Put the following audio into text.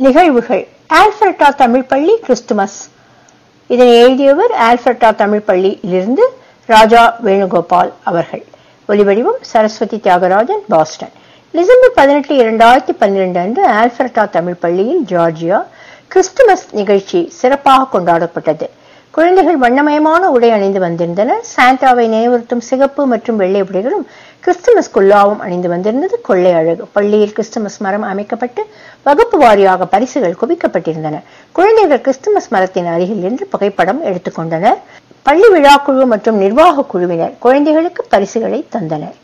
நிகழ்வுகள் ஆல்பர்டா தமிழ் பள்ளி கிறிஸ்துமஸ் இதனை எழுதியவர் ஆல்பர்டா தமிழ் பள்ளியிலிருந்து ராஜா வேணுகோபால் அவர்கள் ஒலிவடிவம் சரஸ்வதி தியாகராஜன் பாஸ்டன் டிசம்பர் பதினெட்டு இரண்டாயிரத்தி பன்னிரண்டு அன்று ஆல்பர்டா தமிழ் பள்ளியில் ஜார்ஜியா கிறிஸ்துமஸ் நிகழ்ச்சி சிறப்பாக கொண்டாடப்பட்டது குழந்தைகள் வண்ணமயமான உடை அணிந்து வந்திருந்தனர் சாண்டாவை நினைவுறுத்தும் சிகப்பு மற்றும் வெள்ளை உடைகளும் கிறிஸ்துமஸ் குல்லாவும் அணிந்து வந்திருந்தது கொள்ளை அழகு பள்ளியில் கிறிஸ்துமஸ் மரம் அமைக்கப்பட்டு வகுப்பு வாரியாக பரிசுகள் குவிக்கப்பட்டிருந்தன குழந்தைகள் கிறிஸ்துமஸ் மரத்தின் அருகில் நின்று புகைப்படம் எடுத்துக்கொண்டனர் பள்ளி விழாக்குழு மற்றும் நிர்வாக குழுவினர் குழந்தைகளுக்கு பரிசுகளை தந்தனர்